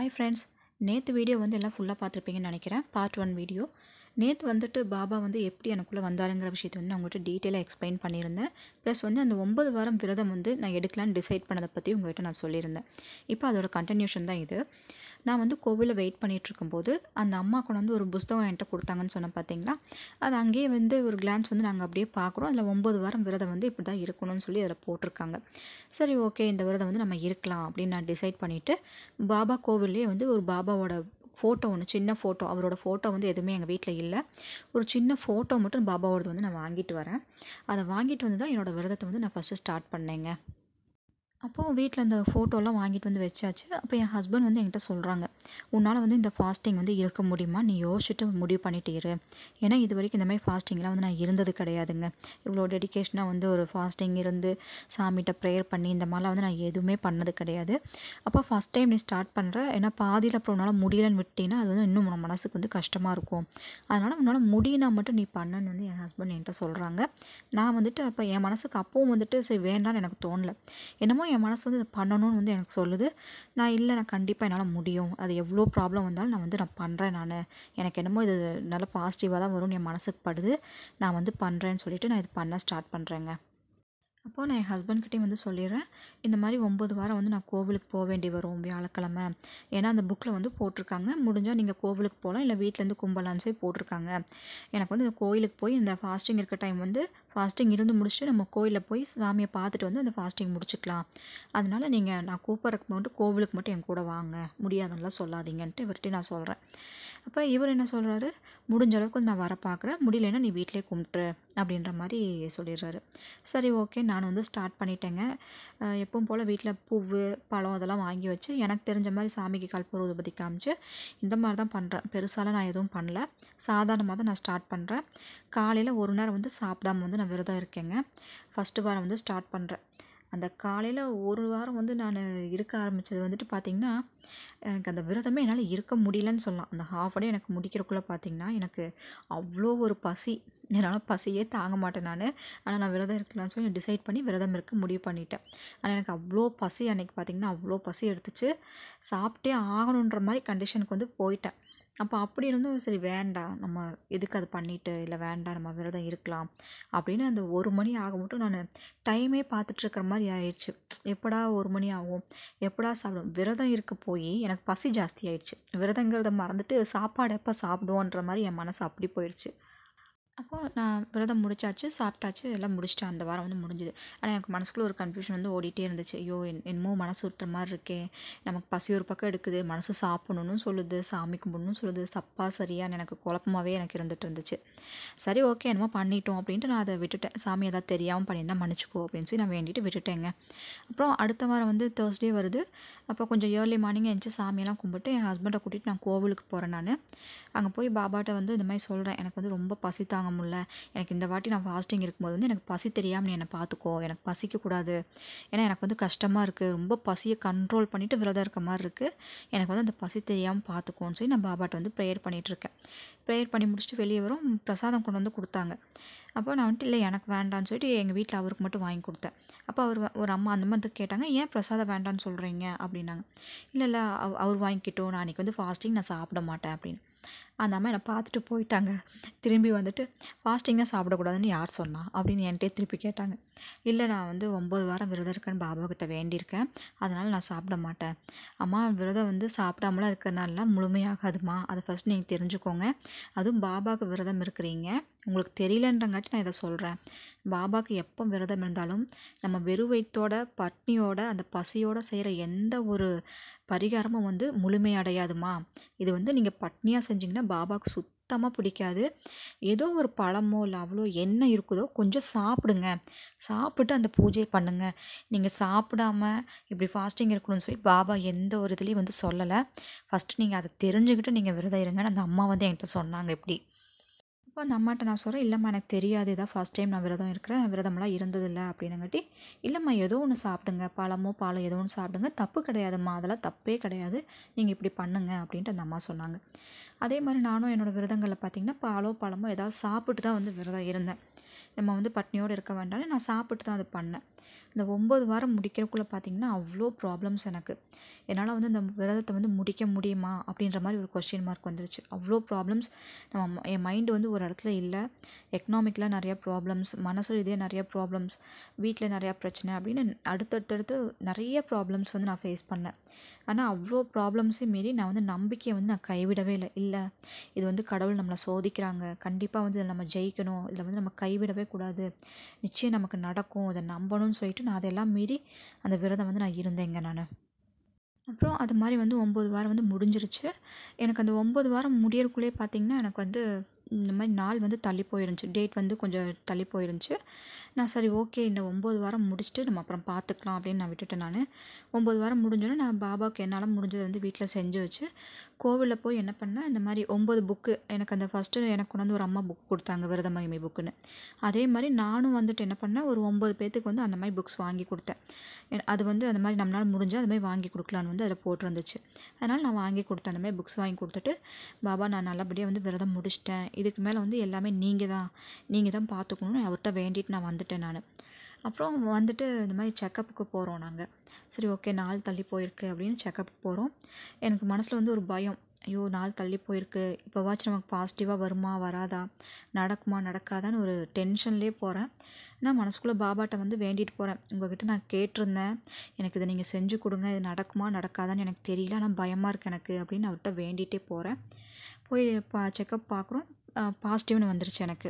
hi friends நேற்று video வந்து எல்லாம் ஃபுல்லாக பார்த்துருப்பீங்கன்னு நினைக்கிறேன் பார்ட் ஒன் வீடியோ நேற்று வந்துட்டு பாபா வந்து எப்படி எனக்குள்ளே வந்தாருங்கிற விஷயத்தை வந்து நான் உங்கள்கிட்ட டீட்டெயிலாக எக்ஸ்பிளைன் பண்ணியிருந்தேன் ப்ளஸ் வந்து அந்த ஒன்பது வாரம் விரதம் வந்து நான் எடுக்கலான்னு டிசைட் பண்ணதை பற்றி உங்கள்கிட்ட நான் சொல்லியிருந்தேன் இப்போ அதோட கண்டினியூஷன் தான் இது நான் வந்து கோவிலில் வெயிட் பண்ணிகிட்டு இருக்கும்போது அந்த அம்மா கொண்டு வந்து ஒரு புஸ்தகம் என்கிட்ட கொடுத்தாங்கன்னு சொன்னேன் பார்த்தீங்களா அது அங்கேயே வந்து ஒரு கிளான்ஸ் வந்து நாங்கள் அப்படியே பார்க்குறோம் அதில் ஒம்பது வாரம் விரதம் வந்து இப்படி தான் இருக்கணும்னு சொல்லி அதில் போட்டிருக்காங்க சரி ஓகே இந்த விரதம் வந்து நம்ம இருக்கலாம் அப்படின்னு நான் டிசைட் பண்ணிவிட்டு பாபா கோவில்லே வந்து ஒரு பாபாவோட ஃபோட்டோ ஒன்று சின்ன ஃபோட்டோ அவரோட ஃபோட்டோ வந்து எதுவுமே எங்கள் வீட்டில் இல்லை ஒரு சின்ன ஃபோட்டோ மட்டும் பாபாவோடது வந்து நான் வாங்கிட்டு வரேன் அதை வாங்கிட்டு வந்து தான் என்னோடய விரதத்தை வந்து நான் ஃபஸ்ட்டு ஸ்டார்ட் பண்ணேங்க அப்போது வீட்டில் அந்த ஃபோட்டோலாம் வாங்கிட்டு வந்து வச்சாச்சு அப்போ என் ஹஸ்பண்ட் வந்து என்கிட்ட சொல்கிறாங்க உன்னால் வந்து இந்த ஃபாஸ்டிங் வந்து இருக்க முடியுமா நீ யோசிச்சுட்டு முடிவு பண்ணிட்டு இரு ஏன்னா இது வரைக்கும் இந்த மாதிரி ஃபாஸ்டிங்லாம் வந்து நான் இருந்தது கிடையாதுங்க இவ்வளோ டெடிக்கேஷனாக வந்து ஒரு ஃபாஸ்டிங் இருந்து சாமிகிட்ட ப்ரேயர் பண்ணி இந்த மாதிரிலாம் வந்து நான் எதுவுமே பண்ணது கிடையாது அப்போ ஃபஸ்ட் டைம் நீ ஸ்டார்ட் பண்ணுற ஏன்னா பாதியில் அப்புறம் உன்னால் முடியலன்னு விட்டீங்கன்னா அது வந்து இன்னும் உன் மனசுக்கு வந்து கஷ்டமாக இருக்கும் அதனால் உன்னால் முடியினா மட்டும் நீ பண்ணுன்னு வந்து என் ஹஸ்பண்ட் என்கிட்ட சொல்கிறாங்க நான் வந்துட்டு அப்போ என் மனசுக்கு அப்போவும் வந்துட்டு சரி வேண்டான்னு எனக்கு தோணலை என்னமோ என் மனசு வந்து இதை பண்ணணும்னு வந்து எனக்கு சொல்லுது நான் இல்லை நான் கண்டிப்பாக என்னால் முடியும் அது எவ்வளோ ப்ராப்ளம் வந்தாலும் நான் வந்து நான் பண்ணுறேன் நான் எனக்கு என்னமோ இது நல்ல பாசிட்டிவாக தான் வரும்னு என் மனசுக்கு படுது நான் வந்து பண்ணுறேன்னு சொல்லிட்டு நான் இது பண்ண ஸ்டார்ட் பண்ணுறேங்க அப்போது நான் என் ஹஸ்பண்ட்கிட்டையும் வந்து சொல்லிடுறேன் இந்த மாதிரி ஒம்பது வாரம் வந்து நான் கோவிலுக்கு போக வேண்டி வரும் வியாழக்கிழமை ஏன்னா அந்த புக்கில் வந்து போட்டிருக்காங்க முடிஞ்சால் நீங்கள் கோவிலுக்கு போகலாம் இல்லை வீட்டிலேருந்து கும்பலான்னு சொல்லி போட்டிருக்காங்க எனக்கு வந்து இந்த கோயிலுக்கு போய் இந்த ஃபாஸ்டிங் இருக்க டைம் வந்து ஃபாஸ்டிங் இருந்து முடிச்சுட்டு நம்ம கோயிலில் போய் சாமியை பார்த்துட்டு வந்து அந்த ஃபாஸ்டிங் முடிச்சுக்கலாம் அதனால் நீங்கள் நான் கூப்பிட்றதுக்கு மட்டும் கோவிலுக்கு மட்டும் என் கூட வாங்க முடியாதுன்னெலாம் சொல்லாதீங்கன்ட்டு இவர்கிட்ட நான் சொல்கிறேன் அப்போ இவர் என்ன சொல்கிறாரு முடிஞ்ச அளவுக்கு வந்து நான் வர பார்க்குறேன் முடியலன்னா நீ வீட்டிலே கும்பிட்ரு அப்படின்ற மாதிரி சொல்லிடுறாரு சரி ஓகே நான் வந்து ஸ்டார்ட் பண்ணிட்டேங்க எப்பவும் போல் வீட்டில் பூவு பழம் அதெல்லாம் வாங்கி வச்சு எனக்கு தெரிஞ்ச மாதிரி சாமிக்கு கற்பூர உபதி காமிச்சு இந்த மாதிரி தான் பண்ணுறேன் பெருசாலாம் நான் எதுவும் பண்ணல சாதாரணமாக தான் நான் ஸ்டார்ட் பண்ணுறேன் காலையில் ஒரு நேரம் வந்து சாப்பிடாம வந்து நான் விரதம் இருக்கேங்க ஃபஸ்ட்டு வாரம் வந்து ஸ்டார்ட் பண்ணுறேன் அந்த காலையில் ஒரு வாரம் வந்து நான் இருக்க ஆரம்பித்தது வந்துட்டு பார்த்திங்கன்னா எனக்கு அந்த விரதமே என்னால் இருக்க முடியலன்னு சொல்லலாம் அந்த ஹாஃப் டே எனக்கு முடிக்கிறக்குள்ளே பார்த்திங்கன்னா எனக்கு அவ்வளோ ஒரு பசி என்னால் பசியே தாங்க மாட்டேன் நான் ஆனால் நான் விரதம் இருக்கலாம்னு சொல்லி டிசைட் பண்ணி விரதம் இருக்க முடிவு பண்ணிட்டேன் ஆனால் எனக்கு அவ்வளோ பசி அன்றைக்கி பார்த்திங்கன்னா அவ்வளோ பசி எடுத்துச்சு சாப்பிட்டே ஆகணுன்ற மாதிரி கண்டிஷனுக்கு வந்து போயிட்டேன் அப்போ அப்படி இருந்தும் சரி வேண்டாம் நம்ம எதுக்கு அது பண்ணிவிட்டு இல்லை வேண்டாம் நம்ம விரதம் இருக்கலாம் அப்படின்னு அந்த ஒரு மணி ஆக மட்டும் நான் டைமே பார்த்துட்ருக்கிற மாதிரி ஆயிடுச்சு எப்படா ஒரு மணி ஆகும் எப்படா சாப்பிடும் விரதம் இருக்க போய் எனக்கு பசி ஜாஸ்தி ஆயிடுச்சு விரதங்கிறத மறந்துட்டு சாப்பாடு எப்போ சாப்பிடுவோன்ற மாதிரி என் மனசு அப்படி போயிடுச்சு அப்போது நான் விரதம் முடிச்சாச்சு சாப்பிட்டாச்சு எல்லாம் முடிச்சிட்டேன் அந்த வாரம் வந்து முடிஞ்சுது ஆனால் எனக்கு மனசுக்குள்ளே ஒரு கன்ஃபியூஷன் வந்து ஓடிட்டே இருந்துச்சு ஐயோ என் என்னமோ மனசு உறுத்துற மாதிரி இருக்கே நமக்கு பசி ஒரு பக்கம் எடுக்குது மனசு சாப்பிடணும்னு சொல்லுது சாமி கும்பிடணும்னு சொல்லுது சப்பா சரியான்னு எனக்கு குழப்பமாகவே எனக்கு இருந்துட்டு இருந்துச்சு சரி ஓகே என்னமோ பண்ணிட்டோம் அப்படின்ட்டு நான் அதை விட்டுட்டேன் சாமி ஏதாவது தெரியாமல் பண்ணியிருந்தால் மன்னிச்சுக்கோ அப்படின்னு சொல்லி நான் வேண்டிட்டு விட்டுட்டேங்க அப்புறம் அடுத்த வாரம் வந்து தேர்ஸ்டே வருது அப்போ கொஞ்சம் ஏர்லி மார்னிங் எழுந்துச்சு சாமியெல்லாம் கும்பிட்டு என் ஹஸ்பண்டை கூட்டிகிட்டு நான் கோவிலுக்கு போகிறேன் நான் அங்கே போய் பாபாட்ட வந்து இந்த மாதிரி சொல்கிறேன் எனக்கு வந்து ரொம்ப பசி தாங்க முடியல எனக்கு இந்த வாட்டி நான் ஃபாஸ்டிங் இருக்கும்போது வந்து எனக்கு பசி தெரியாமல் நீ என்னை பார்த்துக்கோ எனக்கு பசிக்கக்கூடாது ஏன்னா எனக்கு வந்து கஷ்டமாக இருக்குது ரொம்ப பசியை கண்ட்ரோல் பண்ணிவிட்டு விரதம் இருக்க மாதிரி இருக்குது எனக்கு வந்து அந்த பசி தெரியாமல் பார்த்துக்கோன்னு சொல்லி நான் பாபாட்ட வந்து ப்ரேயர் பண்ணிகிட்ருக்கேன் ப்ரேயர் பண்ணி முடிச்சுட்டு வெளியே வரும் பிரசாதம் கொண்டு வந்து கொடுத்தாங்க அப்போ நான் வந்துட்டு இல்லை எனக்கு வேண்டான்னு சொல்லிட்டு எங்கள் வீட்டில் அவருக்கு மட்டும் வாங்கி கொடுத்தேன் அப்போ அவர் ஒரு அம்மா அந்த மாதிரி கேட்டாங்க ஏன் பிரசாதம் வேண்டான்னு சொல்கிறீங்க அப்படின்னாங்க இல்லை இல்லை அவர் வாங்கிக்கிட்டோம் நான் அன்றைக்கி வந்து ஃபாஸ்டிங் நான் சாப்பிட மாட்டேன் அப்படின்னு அந்த அம்மா என்னை பார்த்துட்டு போயிட்டாங்க திரும்பி வந்துட்டு ஃபாஸ்டிங்காக சாப்பிடக்கூடாதுன்னு யார் சொன்னா அப்படின்னு என்கிட்டே திருப்பி கேட்டாங்க இல்லை நான் வந்து ஒம்பது வாரம் விரதம் இருக்கேன்னு பாபா கிட்ட வேண்டியிருக்கேன் அதனால் நான் சாப்பிட மாட்டேன் அம்மா விரதம் வந்து சாப்பிடாமலாம் இருக்கிறனால முழுமையாகாதுமா அதை ஃபஸ்ட் நீங்கள் தெரிஞ்சுக்கோங்க அதுவும் பாபாவுக்கு விரதம் இருக்கிறீங்க உங்களுக்கு தெரியலன்றங்காட்டி நான் இதை சொல்கிறேன் பாபாவுக்கு எப்போ விரதம் இருந்தாலும் நம்ம வெறு வயிற்றோட பட்னியோட அந்த பசியோட செய்கிற எந்த ஒரு பரிகாரமும் வந்து முழுமையடையாதுமா இது வந்து நீங்கள் பட்னியாக செஞ்சிங்கன்னா பாபாவுக்கு சுத்தமாக பிடிக்காது ஏதோ ஒரு பழமோ இல்லை அவ்வளோ என்ன இருக்குதோ கொஞ்சம் சாப்பிடுங்க சாப்பிட்டு அந்த பூஜையை பண்ணுங்கள் நீங்கள் சாப்பிடாம இப்படி ஃபாஸ்டிங் இருக்கணும்னு சொல்லி பாபா எந்த ஒரு இதுலேயும் வந்து சொல்லலை ஃபஸ்ட்டு நீங்கள் அதை தெரிஞ்சுக்கிட்டு நீங்கள் விரதம் இருங்கன்னு அந்த அம்மா வந்து என்கிட்ட சொன்னாங்க இப்படி அப்போ அந்த அம்மாட்ட நான் சொல்கிறேன் இல்லைம்மா எனக்கு தெரியாது இதான் ஃபஸ்ட் டைம் நான் விரதம் இருக்கிறேன் நான் விரதமெல்லாம் இருந்ததில்லை அப்படின்னங்காட்டி இல்லைம்மா ஏதோ ஒன்று சாப்பிடுங்க பழமோ பாலம் ஏதோ ஒன்று சாப்பிடுங்க தப்பு கிடையாதும்மா அதெல்லாம் தப்பே கிடையாது நீங்கள் இப்படி பண்ணுங்க அப்படின்ட்டு அந்த அம்மா சொன்னாங்க அதே மாதிரி நானும் என்னோடய விரதங்களில் பார்த்திங்கன்னா பாலோ பழமோ ஏதாவது சாப்பிட்டு தான் வந்து விரதம் இருந்தேன் நம்ம வந்து பட்னியோடு இருக்க வேண்டாம்னு நான் சாப்பிட்டு தான் அது பண்ணேன் இந்த ஒம்பது வாரம் முடிக்கிறக்குள்ளே பார்த்தீங்கன்னா அவ்வளோ ப்ராப்ளம்ஸ் எனக்கு என்னால் வந்து இந்த விரதத்தை வந்து முடிக்க முடியுமா அப்படின்ற மாதிரி ஒரு கொஸ்டின் மார்க் வந்துருச்சு அவ்வளோ ப்ராப்ளம்ஸ் நம்ம என் மைண்டு வந்து ஒரு இடத்துல இல்லை எக்கனாமிக்கில் நிறைய ப்ராப்ளம்ஸ் மனசு ரீதியாக நிறைய ப்ராப்ளம்ஸ் வீட்டில் நிறையா பிரச்சனை அப்படின்னு அடுத்தடுத்தடுத்து நிறைய ப்ராப்ளம்ஸ் வந்து நான் ஃபேஸ் பண்ணேன் ஆனால் அவ்வளோ ப்ராப்ளம்ஸையும் மீறி நான் வந்து நம்பிக்கையை வந்து நான் கைவிடவே இல்லை இல்லை இது வந்து கடவுள் நம்மளை சோதிக்கிறாங்க கண்டிப்பாக வந்து இதில் நம்ம ஜெயிக்கணும் இதில் வந்து நம்ம கைவிடவே கூடாது நிச்சயம் நமக்கு நடக்கும் இதை நம்பணும்னு சொல்லிட்டு நான் அதெல்லாம் மீறி அந்த விரதம் வந்து நான் இருந்தேங்க நான் அப்புறம் அது மாதிரி வந்து ஒம்பது வாரம் வந்து முடிஞ்சிருச்சு எனக்கு அந்த ஒம்பது வாரம் முடியறக்குள்ளே பார்த்திங்கன்னா எனக்கு வந்து இந்த மாதிரி நாள் வந்து தள்ளி போயிருந்துச்சு டேட் வந்து கொஞ்சம் தள்ளி போயிருந்துச்சு நான் சரி ஓகே இந்த ஒம்பது வாரம் முடிச்சுட்டு நம்ம அப்புறம் பார்த்துக்கலாம் அப்படின்னு நான் விட்டுட்டேன் நான் ஒம்பது வாரம் முடிஞ்சோடனே நான் பாபாவுக்கு என்னால் முடிஞ்சதை வந்து வீட்டில் செஞ்சு வச்சு கோவிலில் போய் என்ன பண்ணேன் இந்த மாதிரி ஒம்பது புக்கு எனக்கு அந்த ஃபஸ்ட்டு எனக்கு கொண்டு வந்து ஒரு அம்மா புக் கொடுத்தாங்க விரத மகிமை புக்குன்னு அதே மாதிரி நானும் வந்துட்டு என்ன பண்ணேன் ஒரு ஒம்பது பேர்த்துக்கு வந்து அந்த மாதிரி புக்ஸ் வாங்கி கொடுத்தேன் எ- அது வந்து அந்த மாதிரி நம்மளால் முடிஞ்சால் அது மாதிரி வாங்கி கொடுக்கலான்னு வந்து அதில் போட்டிருந்துச்சு அதனால் நான் வாங்கி கொடுத்தேன் அந்த மாதிரி புக்ஸ் வாங்கி கொடுத்துட்டு பாபா நான் நல்லபடியாக வந்து விரதம் முடிச்சிட்டேன் இதுக்கு மேலே வந்து எல்லாமே நீங்கள் தான் நீங்கள் தான் பார்த்துக்கணும்னு அவர்கிட்ட வேண்டிட்டு நான் வந்துட்டேன் நான் அப்புறம் வந்துட்டு இந்த மாதிரி செக்கப்புக்கு போகிறோம் நாங்கள் சரி ஓகே நாள் தள்ளி போயிருக்கு அப்படின்னு செக்கப்புக்கு போகிறோம் எனக்கு மனசில் வந்து ஒரு பயம் ஐயோ நாள் தள்ளி போயிருக்கு இப்போவாச்சும் நமக்கு பாசிட்டிவாக வருமா வராதா நடக்குமா நடக்காதான்னு ஒரு டென்ஷன்லேயே போகிறேன் நான் மனசுக்குள்ளே பாபாட்ட வந்து வேண்டிட்டு போகிறேன் உங்ககிட்ட நான் கேட்டிருந்தேன் எனக்கு இதை நீங்கள் செஞ்சு கொடுங்க இது நடக்குமா நடக்காதான்னு எனக்கு தெரியல ஆனால் பயமாக இருக்கு எனக்கு அப்படின்னு அவர்கிட்ட வேண்டிகிட்டே போகிறேன் போய் பா செக்கப் பார்க்குறோம் பாசிட்டிவ்னு வந்துருச்சு எனக்கு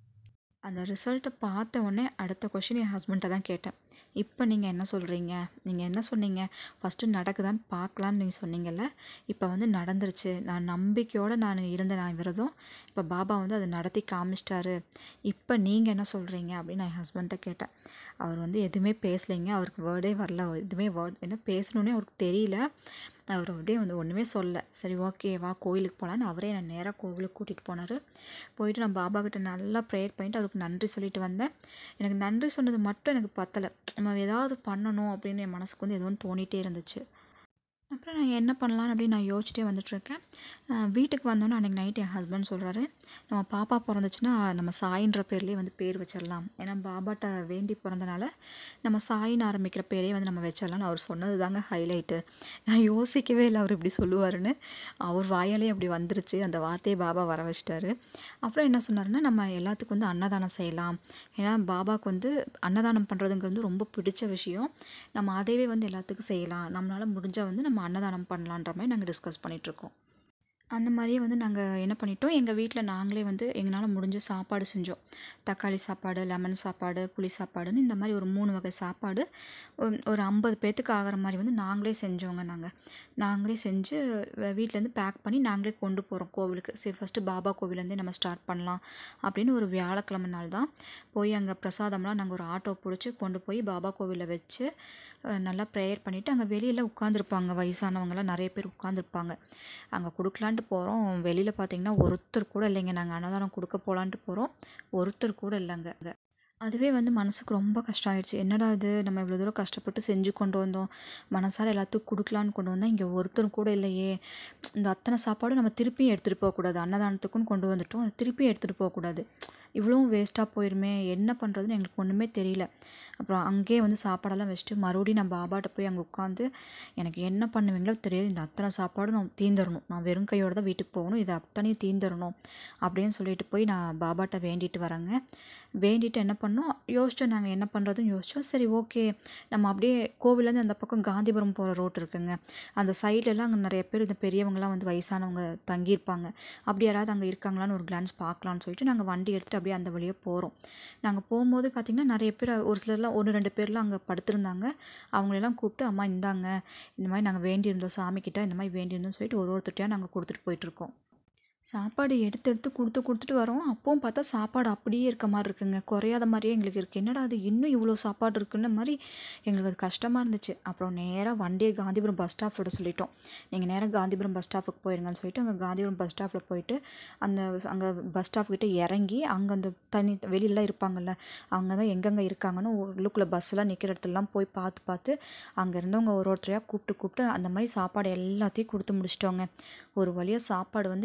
அந்த ரிசல்ட்டை பார்த்த உடனே அடுத்த கொஷின் என் ஹஸ்பண்ட்டை தான் கேட்டேன் இப்போ நீங்கள் என்ன சொல்கிறீங்க நீங்கள் என்ன சொன்னீங்க ஃபஸ்ட்டு நடக்குதான்னு பார்க்கலான்னு நீங்கள் சொன்னீங்கல்ல இப்போ வந்து நடந்துருச்சு நான் நம்பிக்கையோடு நான் இருந்த நான் விரதம் இப்போ பாபா வந்து அதை நடத்தி காமிச்சிட்டாரு இப்போ நீங்கள் என்ன சொல்கிறீங்க அப்படின்னு நான் என் ஹஸ்பண்ட்டை கேட்டேன் அவர் வந்து எதுவுமே பேசலைங்க அவருக்கு வேர்டே வரல அவர் எதுவுமே வேர்ட் என்ன பேசணுன்னே அவருக்கு தெரியல அவர் அப்படியே வந்து ஒன்றுமே சொல்ல சரி ஓகே வா கோயிலுக்கு போகலான்னு அவரே என்னை நேராக கோவிலுக்கு கூட்டிகிட்டு போனார் போயிட்டு நான் பாபா கிட்ட நல்லா ப்ரேயர் பண்ணிட்டு அவருக்கு நன்றி சொல்லிட்டு வந்தேன் எனக்கு நன்றி சொன்னது மட்டும் எனக்கு பத்தலை நம்ம ஏதாவது பண்ணணும் அப்படின்னு என் மனசுக்கு வந்து எதுவும் தோணிகிட்டே இருந்துச்சு அப்புறம் நான் என்ன பண்ணலான்னு அப்படின்னு நான் யோசிச்சிட்டே வந்துட்டுருக்கேன் அஹ் வீட்டுக்கு வந்தோன்னே அன்றைக்கி நைட் என் ஹஸ்பண்ட் சொல்கிறாரு நம்ம பாப்பா பிறந்துச்சுன்னா நம்ம சாயின்ற பேர்லேயே வந்து பேர் வச்சிடலாம் ஏன்னா பாபாட்ட வேண்டி பிறந்தனால நம்ம சாயின்னு ஆரம்பிக்கிற பேரே வந்து நம்ம வச்சிடலாம்னு அவர் சொன்னது தாங்க ஹைலைட்டு நான் யோசிக்கவே இல்லை அவர் இப்படி சொல்லுவாருன்னு அவர் வாயாலே அப்படி வந்துருச்சு அந்த வார்த்தையை பாபா வர வச்சிட்டாரு அப்புறம் என்ன சொன்னாருன்னா நம்ம எல்லாத்துக்கும் வந்து அன்னதானம் செய்யலாம் ஏன்னா பாபாவுக்கு வந்து அன்னதானம் பண்ணுறதுங்கிறது வந்து ரொம்ப பிடிச்ச விஷயம் நம்ம அதைவே வந்து எல்லாத்துக்கும் செய்யலாம் நம்மளால் முடிஞ்சால் வந்து நம்ம அன்னதானம் பண்ணலான்ற மாதிரி நாங்கள் டிஸ்கஸ் பண்ணிகிட்ருக்கோம் அந்த மாதிரியே வந்து நாங்கள் என்ன பண்ணிட்டோம் எங்கள் வீட்டில் நாங்களே வந்து எங்களால் முடிஞ்ச சாப்பாடு செஞ்சோம் தக்காளி சாப்பாடு லெமன் சாப்பாடு புளி சாப்பாடுன்னு இந்த மாதிரி ஒரு மூணு வகை சாப்பாடு ஒரு- ஒரு ஐம்பது பேர்த்துக்கு ஆகிற மாதிரி வந்து நாங்களே செஞ்சோங்க நாங்கள் நாங்களே செஞ்சு வ- வீட்டிலேருந்து பேக் பண்ணி நாங்களே கொண்டு போகிறோம் கோவிலுக்கு சரி ஃபஸ்ட்டு பாபா கோவிலேருந்தே நம்ம ஸ்டார்ட் பண்ணலாம் அப்படின்னு ஒரு வியாழக்கிழமை நாள் தான் போய் அங்கே பிரசாதம்லாம் நாங்கள் ஒரு ஆட்டோ பிடிச்சி கொண்டு போய் பாபா கோவிலில் வச்சு அஹ், நல்லா ப்ரேயர் பண்ணிவிட்டு அங்கே வெளியில் உட்காந்துருப்பாங்க வயசானவங்கலாம் நிறைய பேர் உட்காந்துருப்பாங்க அங்கே கொடுக்கலான்ட்டு போகிறோம் வெளியில் பார்த்தீங்கன்னா ஒருத்தர் கூட இல்லைங்க நாங்கள் அன்னதானம் கொடுக்க போகலான்ட்டு போகிறோம் ஒருத்தர் கூட இல்லைங்க அதுவே வந்து மனசுக்கு ரொம்ப கஷ்டம் ஆயிடுச்சு என்னடா இது நம்ம இவ்வளோ தூரம் கஷ்டப்பட்டு செஞ்சு கொண்டு வந்தோம் மனசார எல்லாத்துக்கும் கொடுக்கலான்னு கொண்டு வந்தால் இங்கே ஒருத்தரும் கூட இல்லையே இந்த அத்தனை சாப்பாடும் நம்ம திருப்பியும் எடுத்துகிட்டு போகக்கூடாது அன்னதானத்துக்குன்னு கொண்டு வந்துட்டோம் அதை திருப்பியும் எடுத்துகிட்டு போகக்கூடாது இவ்வளவும் வேஸ்ட்டாக போயிருமே என்ன பண்ணுறதுன்னு எங்களுக்கு ஒன்றுமே தெரியல அப்புறம் அங்கேயே வந்து சாப்பாடெல்லாம் வச்சுட்டு மறுபடியும் நான் பாபாட்ட போய் அங்கே உட்காந்து எனக்கு என்ன பண்ணுவீங்களோ தெரியாது இந்த அத்தனை சாப்பாடும் நான் தீந்துடணும் நான் வெறும் கையோட தான் வீட்டுக்கு போகணும் இது அத்தனையும் தீந்துடணும் அப்படின்னு சொல்லிட்டு போய் நான் பாபாட்ட வேண்டிட்டு வரேங்க வேண்டிட்டு என்ன பண்ணோம் யோசிச்சோம் நாங்கள் என்ன பண்ணுறதுன்னு யோசிச்சோம் சரி ஓகே நம்ம அப்படியே கோவிலேருந்து அந்த பக்கம் காந்திபுரம் போகிற ரோட் இருக்குங்க அந்த சைட்லலாம் அங்கே நிறைய பேர் இந்த பெரியவங்கலாம் வந்து வயசானவங்க தங்கியிருப்பாங்க அப்படி யாராவது அங்கே இருக்காங்களான்னு ஒரு கிளான்ஸ் பார்க்கலான்னு சொல்லிட்டு நாங்கள் வண்டி எடுத்துகிட்டு அப்படியே அந்த வழியாக போகிறோம் நாங்கள் போகும்போது பார்த்திங்கன்னா நிறைய பேர் ஒரு சிலர்லாம் ஒன்று ரெண்டு பேர்லாம் அங்கே படுத்திருந்தாங்க அவங்களெல்லாம் கூப்பிட்டு அம்மா இந்தாங்க இந்த மாதிரி நாங்கள் வேண்டியிருந்தோம் சாமிக்கிட்ட இந்த மாதிரி வேண்டியிருந்தோம்னு சொல்லிட்டு ஒரு ஒருத்தர்ட்டையாக நாங்கள் கொடுத்துட்டு போயிட்டுருக்கோம் சாப்பாடு எடுத்து எடுத்து கொடுத்து கொடுத்துட்டு வரோம் அப்பவும் பார்த்தா சாப்பாடு அப்படியே இருக்க மாதிரி இருக்குங்க குறையாத மாதிரியே எங்களுக்கு இருக்குது என்னடா அது இன்னும் இவ்வளோ சாப்பாடு இருக்குன்னு மாதிரி எங்களுக்கு அது கஷ்டமாக இருந்துச்சு அப்புறம் நேராக வண்டியை காந்திபுரம் பஸ் ஸ்டாப்போட சொல்லிட்டோம் நீங்கள் நேராக காந்திபுரம் பஸ் ஸ்டாப்புக்கு போயிருங்கன்னு சொல்லிட்டு அங்கே காந்திபுரம் பஸ் ஸ்டாப்பில் போயிட்டு அந்த அங்கே பஸ் ஸ்டாப் கிட்ட இறங்கி அங்கே அந்த தனி வெளியிலலாம் இருப்பாங்கல்ல அவங்க தான் எங்கெங்கே இருக்காங்கன்னு உள்ளுக்குள்ளே பஸ்ஸெல்லாம் நிற்கிற இடத்துலலாம் போய் பார்த்து பார்த்து அங்கே இருந்தவங்க ஒரு ஒருத்தரையாக கூப்பிட்டு கூப்பிட்டு அந்த மாதிரி சாப்பாடு எல்லாத்தையும் கொடுத்து முடிச்சிட்டோங்க ஒரு வழியாக சாப்பாடு வந்து எல்லாமே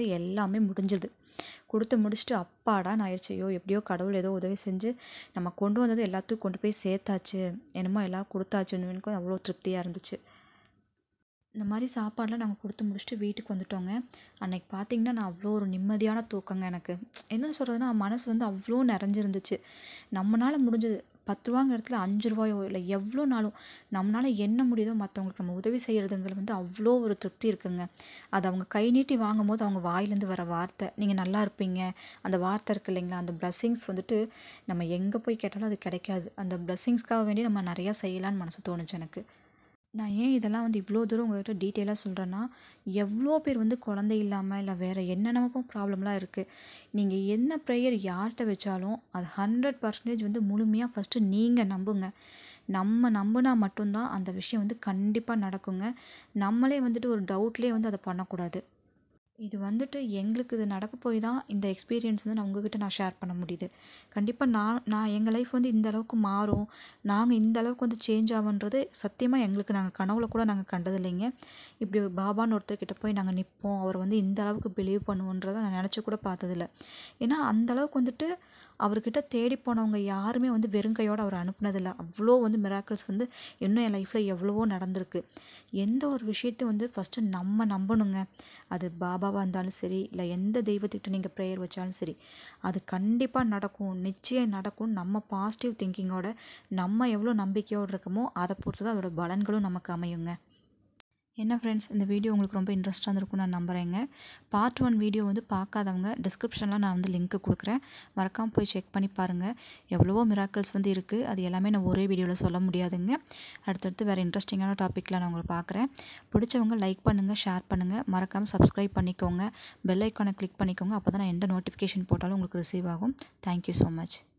எல்லாமே முடிஞ்சுது கொடுத்து முடிச்சுட்டு அப்பாடான்னு ஆயிடுச்சு ஐயோ எப்படியோ கடவுள் ஏதோ உதவி செஞ்சு நம்ம கொண்டு வந்தது எல்லாத்துக்கும் கொண்டு போய் சேர்த்தாச்சு என்னமோ எல்லாம் கொடுத்தாச்சுன்னு எனக்கு அவ்வளோ திருப்தியாக இருந்துச்சு இந்த மாதிரி சாப்பாடெலாம் நாங்கள் கொடுத்து முடிச்சுட்டு வீட்டுக்கு வந்துட்டோங்க அன்னைக்கு பார்த்தீங்கன்னா நான் அவ்வளோ ஒரு நிம்மதியான தூக்கங்க எனக்கு என்ன சொல்கிறதுனா மனசு வந்து அவ்வளோ நிறைஞ்சிருந்துச்சு நம்மளால் முடிஞ்சது பத்து ரூபாங்கிற இடத்துல அஞ்சு ரூபாயோ இல்லை எவ்வளோ நாளும் நம்மளால் என்ன முடியுதோ மற்றவங்களுக்கு நம்ம உதவி செய்கிறதுங்கிறது வந்து அவ்வளோ ஒரு திருப்தி இருக்குங்க அது அவங்க கை நீட்டி வாங்கும் போது அவங்க வாயிலேருந்து வர வார்த்தை நீங்கள் நல்லா இருப்பீங்க அந்த வார்த்தை இருக்கு இல்லைங்களா அந்த பிளஸ்ஸிங்ஸ் வந்துட்டு நம்ம எங்கே போய் கேட்டாலும் அது கிடைக்காது அந்த பிளஸ்ஸிங்ஸ்க்காக வேண்டி நம்ம நிறையா செய்யலான்னு மனசு தோணுச்சு எனக்கு நான் ஏன் இதெல்லாம் வந்து இவ்வளோ தூரம் உங்கள்கிட்ட டீட்டெயிலாக சொல்கிறேன்னா எவ்வளோ பேர் வந்து குழந்தை இல்லாமல் இல்லை வேறு என்னென்னமோ ப்ராப்ளம்லாம் இருக்குது நீங்கள் என்ன ப்ரேயர் யார்கிட்ட வச்சாலும் அது ஹண்ட்ரட் பர்சன்டேஜ் வந்து முழுமையாக ஃபஸ்ட்டு நீங்கள் நம்புங்க நம்ம நம்பினா மட்டும்தான் அந்த விஷயம் வந்து கண்டிப்பாக நடக்குங்க நம்மளே வந்துட்டு ஒரு டவுட்லேயே வந்து அதை பண்ணக்கூடாது இது வந்துட்டு எங்களுக்கு இது நடக்க போய் தான் இந்த எக்ஸ்பீரியன்ஸ் வந்து நான் உங்ககிட்ட நான் ஷேர் பண்ண முடியுது கண்டிப்பாக நான் நான் எங்கள் லைஃப் வந்து இந்த அளவுக்கு மாறும் நாங்கள் இந்த அளவுக்கு வந்து சேஞ்ச் ஆகுன்றது சத்தியமாக எங்களுக்கு நாங்கள் கனவுல கூட நாங்கள் கண்டது இல்லைங்க இப்படி பாபான்னு ஒருத்தர்கிட்ட போய் நாங்கள் நிற்போம் அவர் வந்து இந்த அளவுக்கு பிலீவ் பண்ணுவோன்றதை நான் நினச்சி கூட பார்த்ததில்ல ஏன்னா அந்த அளவுக்கு வந்துட்டு அவர்கிட்ட தேடி போனவங்க யாருமே வந்து வெறுங்கையோடு அவர் அனுப்புனதில்லை அவ்வளோ வந்து மிராக்கிள்ஸ் வந்து இன்னும் என் லைஃப்பில் எவ்வளவோ நடந்திருக்கு எந்த ஒரு விஷயத்தையும் வந்து ஃபஸ்ட்டு நம்ம நம்பணுங்க அது பாபாவாக இருந்தாலும் சரி இல்லை எந்த தெய்வத்திட்ட நீங்கள் ப்ரேயர் வச்சாலும் சரி அது கண்டிப்பாக நடக்கும் நிச்சயம் நடக்கும் நம்ம பாசிட்டிவ் திங்கிங்கோட நம்ம எவ்வளோ நம்பிக்கையோடு இருக்கோமோ அதை பொறுத்து தான் அதோட பலன்களும் நமக்கு அமையுங்க என்ன ஃப்ரெண்ட்ஸ் இந்த வீடியோ உங்களுக்கு ரொம்ப இன்ட்ரெஸ்ட்டாக இருந்திருக்கும் நான் நம்புகிறேங்க பார்ட் ஒன் வீடியோ வந்து பார்க்காதவங்க டிஸ்கிரிப்ஷனில் நான் வந்து லிங்க்கு கொடுக்குறேன் மறக்காமல் போய் செக் பண்ணி பாருங்கள் எவ்வளவோ மிராக்கிள்ஸ் வந்து இருக்குது அது எல்லாமே நான் ஒரே வீடியோவில் சொல்ல முடியாதுங்க அடுத்தடுத்து வேறு இன்ட்ரெஸ்டிங்கான டாப்பிக்கில் நான் உங்களை பார்க்குறேன் பிடிச்சவங்க லைக் பண்ணுங்கள் ஷேர் பண்ணுங்கள் மறக்காமல் சப்ஸ்கிரைப் பண்ணிக்கோங்க பெல் ஐக்கானை கிளிக் பண்ணிக்கோங்க அப்போ தான் நான் எந்த நோட்டிஃபிகேஷன் போட்டாலும் உங்களுக்கு ரிசீவ் ஆகும் தேங்க்யூ ஸோ மச்